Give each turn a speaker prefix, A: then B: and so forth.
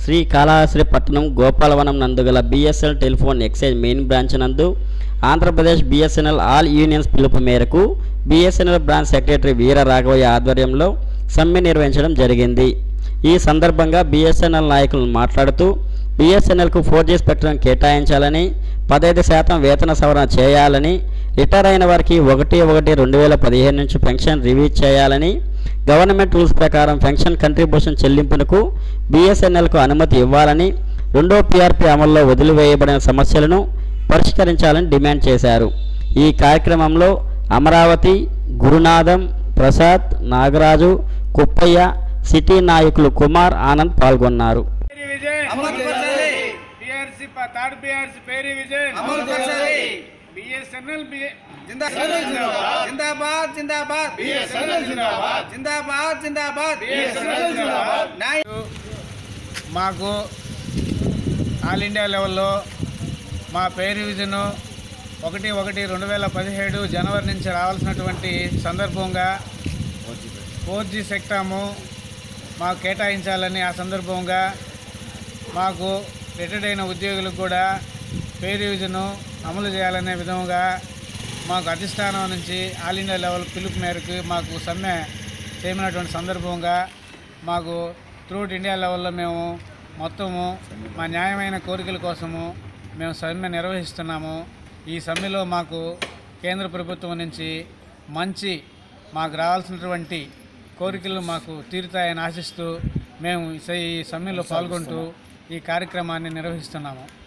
A: శ్రీకాళహస్తి పట్టణం గోపాలవనం నందు గల BSL telephone exchange main branch నందు ఆంధ్రప్రదేశ్ బిఎస్ఎన్ఎల్ ఆల్ యూనియన్స్ పిలుపు మేరకు బిఎస్ఎన్ఎల్ బ్రాంచ్ సెక్రటరీ వీర రాఘవయ్య ఆధ్వర్యంలో సమ్మె నిర్వహించడం జరిగింది ఈ సందర్భంగా బిఎస్ఎన్ఎల్ నాయకులు మాట్లాడుతూ బిఎస్ఎన్ఎల్కు ఫోర్ జీ స్పెక్ట్రం కేటాయించాలని పదహైదు శాతం వేతన సవరణ చేయాలని రిటైర్ అయిన వారికి ఒకటి ఒకటి రెండు వేల పదిహేను నుంచి పెన్షన్ రివ్యూ చేయాలని గవర్నమెంట్ రూల్స్ ప్రకారం పెన్షన్ కంట్రిబ్యూషన్ చెల్లింపునకు బిఎస్ఎన్ఎల్కు అనుమతి ఇవ్వాలని రెండో పీఆర్పీ అమల్లో వదిలివేయబడిన సమస్యలను పరిష్కరించాలని డిమాండ్ చేశారు ఈ కార్యక్రమంలో అమరావతి గురునాథం ప్రసాద్ నాగరాజు కుప్పయ్య సిటీ నాయకులు కుమార్ ఆనంద్ పాల్గొన్నారు
B: పేరి విజయ్
C: అమలు పరచాలి
B: పిఆర్సి థర్డ్ పిఆర్సి పేరి విజయ్
C: అమలు పరచాలి
B: బిఎస్ఎన్ఎల్
C: జిందాబాద్ జిందాబాద్ జిందాబాద్
B: బిఎస్ఎన్ఎల్ జిందాబాద్
C: జిందాబాద్ జిందాబాద్
B: బిఎస్ఎన్ఎల్ జిందాబాద్
C: న్యాయ
B: మాకు ఆల్ ఇండియా లెవెల్లో మా పే రివిజను ఒకటి ఒకటి రెండు వేల పదిహేడు జనవరి నుంచి రావాల్సినటువంటి సందర్భంగా ఫోర్ జీ సెక్టాము మాకు కేటాయించాలని ఆ సందర్భంగా మాకు రిటైర్డ్ అయిన ఉద్యోగులకు కూడా పే రివిజను అమలు చేయాలనే విధంగా మాకు అధిష్టానం నుంచి ఆల్ ఇండియా లెవెల్ పిలుపు మేరకు మాకు సమ్మె చేయమన్నటువంటి సందర్భంగా మాకు త్రూట్ ఇండియా లెవెల్లో మేము మొత్తము మా న్యాయమైన కోరికల కోసము మేము సమ్మె నిర్వహిస్తున్నాము ఈ సమ్మెలో మాకు కేంద్ర ప్రభుత్వం నుంచి మంచి మాకు రావాల్సినటువంటి కోరికలు మాకు తీరుతాయని ఆశిస్తూ మేము ఈ స- ఈ సమ్మెలో పాల్గొంటూ ఈ కార్యక్రమాన్ని నిర్వహిస్తున్నాము